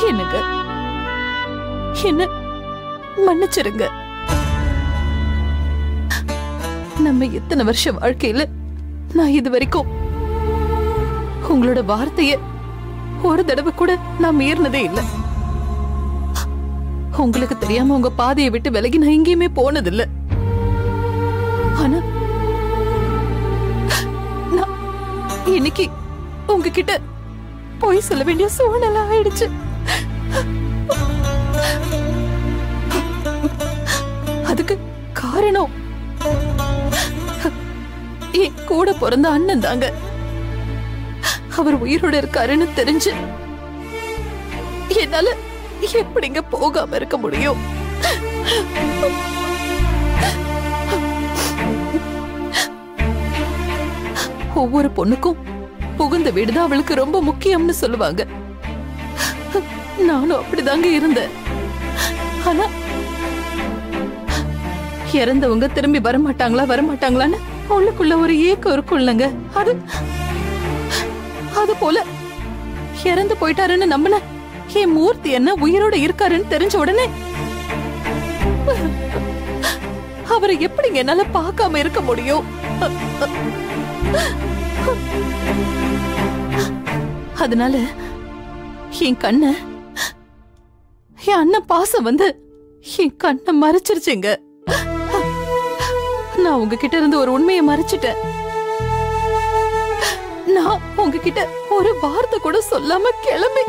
என்னங்க என்ன மன்னிச்சிருங்க நம்ம இத்தனை வருஷ வாழ்க்கையில நான் இது வரைக்கும் உங்களோட வார்த்தைய ஒரு தடவை கூட நான் மீறினதே இல்ல உங்களுக்கு தெரியாம உங்க பாதையை விட்டு விலகி நான் எங்கேயுமே போனதில்ல ஆனா நான் இன்னைக்கு உங்ககிட்ட போய் சொல்ல வேண்டிய சூழ்நிலை ஆயிடுச்சு அதுக்கு காரணம் என் கூட பிறந்த அண்ணன் தாங்க அவர் உயிரோட இருக்காருன்னு தெரிஞ்சு என்னால எப்படிங்க போகாம இருக்க முடியும் ஒவ்வொரு பொண்ணுக்கும் புகுந்த வீடுதான் அவளுக்கு ரொம்ப முக்கியம்னு சொல்லுவாங்க நானும் அப்படிதாங்க இருந்தேன் ஆனா இறந்தவங்க திரும்பி வரமாட்டாங்களா வரமாட்டாங்களான்னு உள்ளுக்குள்ள ஒரு ஏக்கம் இருக்கும் இல்லைங்க அது அது போல இறந்து போயிட்டாருன்னு நம்பின என் மூர்த்தி என்ன உயிரோட இருக்காருன்னு தெரிஞ்ச உடனே அவரை எப்படிங்க என்னால பார்க்காம இருக்க முடியும் அதனால என் கண்ண என் அண்ணன் பாசம் வந்து என் கண்ணை மறைச்சிருச்சுங்க நான் உங்ககிட்ட இருந்து ஒரு உண்மையை மறைச்சிட்டேன் நான் உங்ககிட்ட ஒரு வார்த்தை கூட சொல்லாம கிளம்பி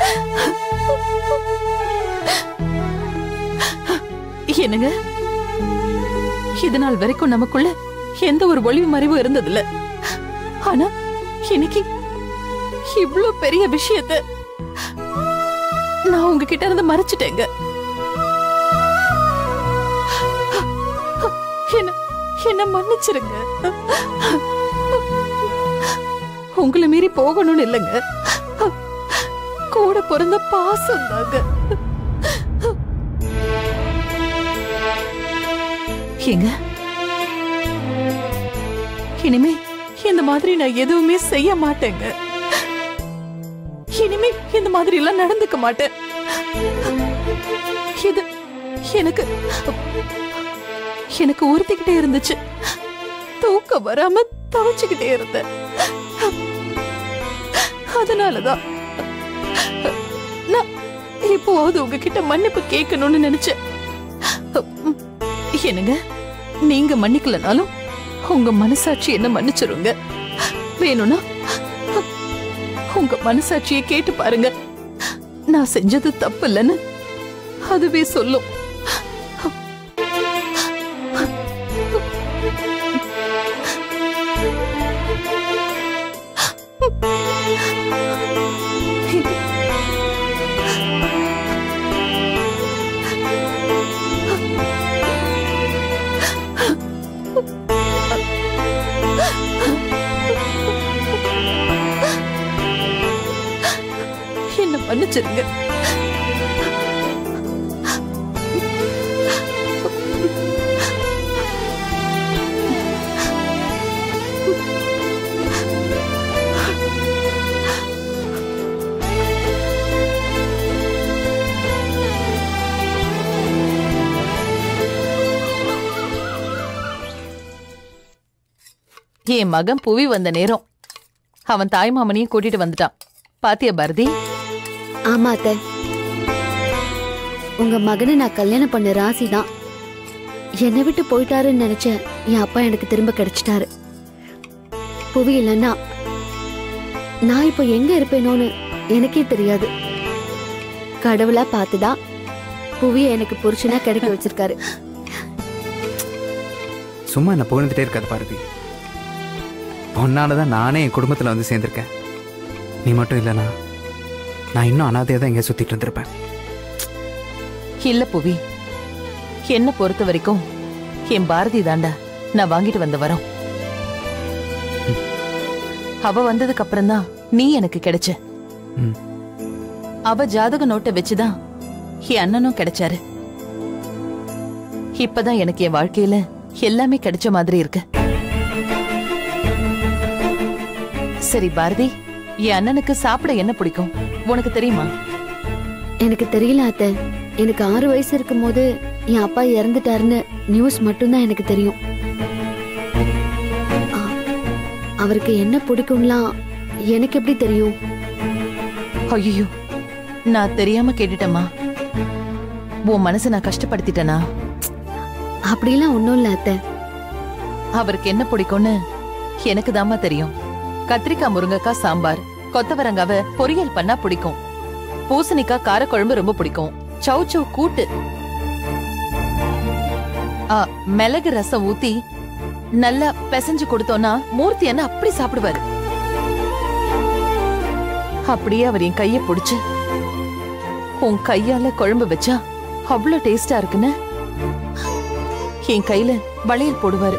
என்னங்க இது நாள் வரைக்கும் நமக்குள்ள எந்த ஒரு ஒளிவு மறைவும் இருந்ததில்ல ஆனா இன்னைக்கு இவ்ளோ பெரிய விஷயத்த நான் உங்ககிட்ட இருந்து மறைச்சிட்டேங்க என்ன என்ன மன்னிச்சிருங்க உங்களை மீறி போகணும்னு இல்லைங்க கூட பிறந்த பாசம் தாங்க ஏங்க இனிமே இந்த மாதிரி நான் எதுவுமே செய்ய மாட்டேங்க இனிமே இந்த மாதிரி எல்லாம் நடந்துக்க மாட்டேன் இது எனக்கு எனக்கு உறுத்திக்கிட்டே இருந்துச்சு தூக்கம் வராம தவச்சுக்கிட்டே இருந்தேன் அதனாலதான் நான் இப்போவாவது உங்ககிட்ட மன்னிப்பு கேட்கணும்னு நினைச்சேன் என்னங்க நீங்க மன்னிக்கலனாலும் உங்க மனசாட்சி என்ன மன்னிச்சிருங்க வேணும்னா உங்க மனசாட்சியை கேட்டு பாருங்க நான் செஞ்சது தப்பு இல்லைன்னு அதுவே சொல்லும் என்ன மன்னிச்சிருங்க என் மகன் புவி வந்த நேரம் அவன் தாய் மாமனையும் கூட்டிட்டு வந்துட்டான் பாத்தியா பாரதி ஆமா அத்தை உங்க மகனை நான் கல்யாணம் பண்ண ராசி தான் என்னை விட்டு போயிட்டாருன்னு நினைச்சேன் என் அப்பா எனக்கு திரும்ப கிடைச்சிட்டாரு புவி இல்லைன்னா நான் இப்போ எங்க இருப்பேனோன்னு எனக்கே தெரியாது கடவுளா பார்த்துதான் புவியை எனக்கு புருஷனா கிடைக்க வச்சிருக்காரு சும்மா என்ன புகழ்ந்துட்டே இருக்காது பாரதி உன்னால தான் நானே என் குடும்பத்தில் வந்து சேர்ந்திருக்கேன் நீ மட்டும் இல்லைனா நான் இன்னும் அனாதையாக தான் எங்கே சுற்றிட்டு இருந்திருப்பேன் இல்ல புவி என்ன பொறுத்த வரைக்கும் என் பாரதி தாண்டா நான் வாங்கிட்டு வந்த வரோம் அவ வந்ததுக்கு அப்புறம் தான் நீ எனக்கு கிடைச்ச ம். அவ ஜாதக நோட்டை வச்சுதான் என் அண்ணனும் கிடைச்சாரு இப்பதான் எனக்கு என் வாழ்க்கையில எல்லாமே கிடைச்ச மாதிரி இருக்கு சரி பாரதி என் அண்ணனுக்கு சாப்பிட என்ன பிடிக்கும் உனக்கு தெரியுமா எனக்கு தெரியல அத்தை எனக்கு ஆறு வயசு இருக்கும்போது என் அப்பா இறந்துட்டாருன்னு நியூஸ் மட்டும்தான் எனக்கு தெரியும் ஆ, அவருக்கு என்ன பிடிக்கும்லாம் எனக்கு எப்படி தெரியும் ஐயோ நான் தெரியாம கேட்டுட்டேம்மா உன் மனசை நான் கஷ்டப்படுத்திட்டேனா அப்படிலாம் ஒன்றும் இல்லை அத்தை அவருக்கு என்ன பிடிக்கும்னு எனக்கு தாம்மா தெரியும் கத்திரிக்காய் முருங்கக்காய் சாம்பார் கொத்தவரங்காவ பொரியல் பண்ணா பிடிக்கும் பூசணிக்காய் காரக்குழம்பு ரொம்ப பிடிக்கும் சௌ சௌ கூட்டு ஆ, மிளகு ரசம் ஊத்தி நல்லா பிசைஞ்சு கொடுத்தோம்னா மூர்த்தி என்ன அப்படி சாப்பிடுவாரு அப்படியே அவர் என் கைய பிடிச்சு உன் கையால குழம்பு வச்சா அவ்வளவு டேஸ்டா இருக்குன்னு என் கையில வளையல் போடுவாரு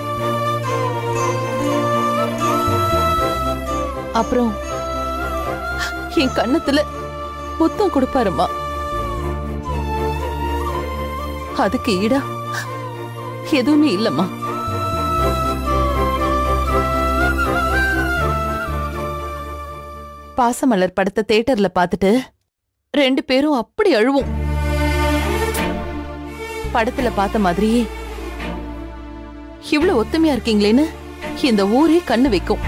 அப்புறம் என் கண்ணத்துல முத்தம் கொடுப்பாருமா அதுக்கு ஈடா எதுவுமே இல்லம்மா பாசமலர் படத்தை தேட்டர்ல பார்த்துட்டு ரெண்டு பேரும் அப்படி அழுவோம் படத்துல பார்த்த மாதிரியே இவ்வளவு ஒத்துமையா இருக்கீங்களேன்னு இந்த ஊரே கண்ணு வைக்கும்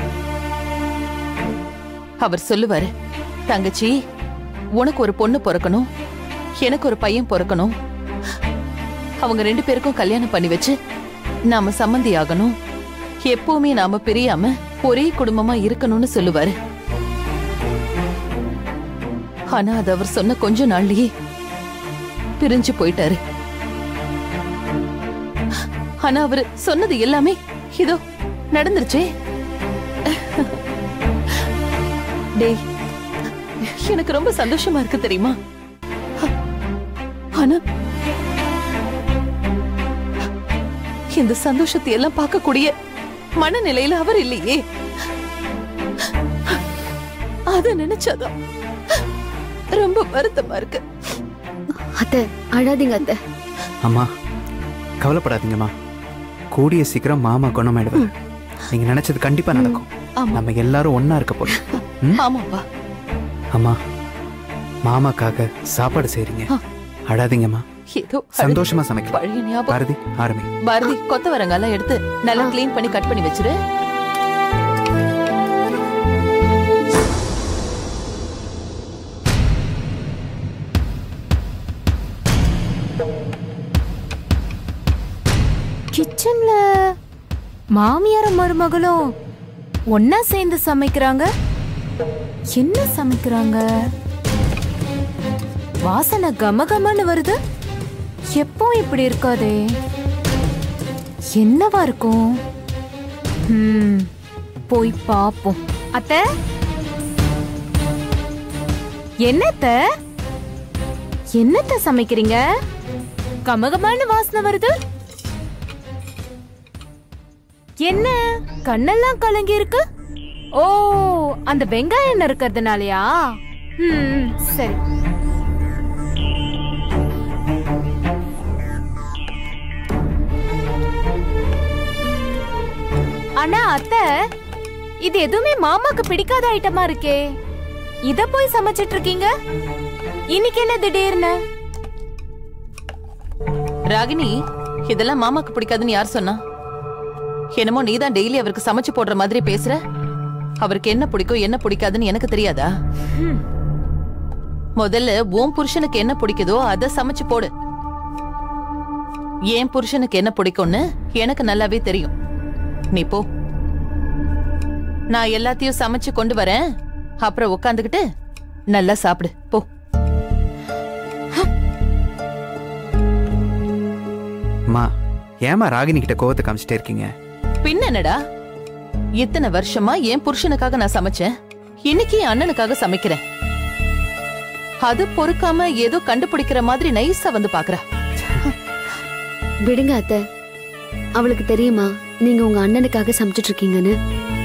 அவர் சொல்லுவாரு தங்கச்சி உனக்கு ஒரு பொண்ணு பிறக்கணும் எனக்கு ஒரு பையன் பிறக்கணும் அவங்க ரெண்டு பேருக்கும் கல்யாணம் பண்ணி வச்சு நாம சம்மந்தி ஆகணும் எப்பவுமே நாம பிரியாம ஒரே குடும்பமா இருக்கணும்னு சொல்லுவாரு ஆனா அது அவர் சொன்ன கொஞ்ச நாள்லயே பிரிஞ்சு போயிட்டாரு ஆனா அவரு சொன்னது எல்லாமே இதோ நடந்துருச்சே டேய் எனக்கு ரொம்ப சந்தோஷமா இருக்கு தெரியுமா ஆனா இந்த சந்தோஷத்தை எல்லாம் பார்க்கக்கூடிய மனநிலையில அவர் இல்லையே அத நினைச்சாதான் ரொம்ப வருத்தமா இருக்கு அத்தை அழாதீங்க அத்தை அம்மா கவலைப்படாதீங்கம்மா கூடிய சீக்கிரம் மாமா குணமாயிடுவார் நீங்க நினைச்சது கண்டிப்பா நடக்கும் ஆமா நம்ம எல்லாரும் ஒண்ணா இருக்க போறோம் ம்? ஆமாப்பா அம்மா மாமாக்காக சாப்பாடு செய்றீங்க ஆ. அழாதீங்கம்மா ஏதோ சந்தோஷமா சமைக்கலாம் பழைய ஞாபகம் பாரதி ஆரம்பி பாரதி கொத்தவரங்காலாம் எடுத்து நல்லா க்ளீன் பண்ணி கட் பண்ணி வச்சிரு கிச்சன்ல மாமியாரும் மருமகளும் ஒன்னா சேர்ந்து சமைக்கிறாங்க என்ன சமைக்கிறாங்க வாசனை கமகமன்னு வருது எப்போ இப்படி இருக்காதே என்னவா இருக்கும் ம், போய் பாப்போம் அத்தை என்னத்த என்னத்த சமைக்கிறீங்க கமகமான வாசனை வருது என்ன கண்ணெல்லாம் கலங்கி இருக்கு ஓ அந்த வெங்காயம் எண்ணெய் இருக்கிறதுனாலயா ம் சரி ஆனா அத்தை இது எதுவுமே மாமாக்கு பிடிக்காத ஐட்டமா இருக்கே இத போய் சமைச்சிட்டு இருக்கீங்க இன்னைக்கு என்ன திடீர்னு ராகினி இதெல்லாம் மாமாக்கு பிடிக்காதுன்னு யார் சொன்னா என்னமோ நீதான் டெய்லி அவருக்கு சமைச்சு போடுற மாதிரி பேசுற அவருக்கு என்ன பிடிக்கும் என்ன பிடிக்காதுன்னு எனக்கு தெரியாதா ம். முதல்ல உன் புருஷனுக்கு என்ன பிடிக்குதோ அத சமைச்சு போடு என் புருஷனுக்கு என்ன பிடிக்கும்னு எனக்கு நல்லாவே தெரியும் நீ போ நான் எல்லாத்தையும் சமைச்சு கொண்டு வரேன் அப்புறம் உட்காந்துக்கிட்டு நல்லா சாப்பிடு போ அம்மா ஏமா ராகினி கிட்ட கோவத்தை காமிச்சிட்டே இருக்கீங்க பின்ன என்னடா இத்தனை வருஷமா என் புருஷனுக்காக நான் சமைச்சேன் இன்னைக்கு என் அண்ணனுக்காக சமைக்கிறேன் அது பொறுக்காம ஏதோ கண்டுபிடிக்கிற மாதிரி நைஸா வந்து பாக்குறா விடுங்க அத்தை அவளுக்கு தெரியுமா நீங்க உங்க அண்ணனுக்காக சமைச்சிட்டு இருக்கீங்கன்னு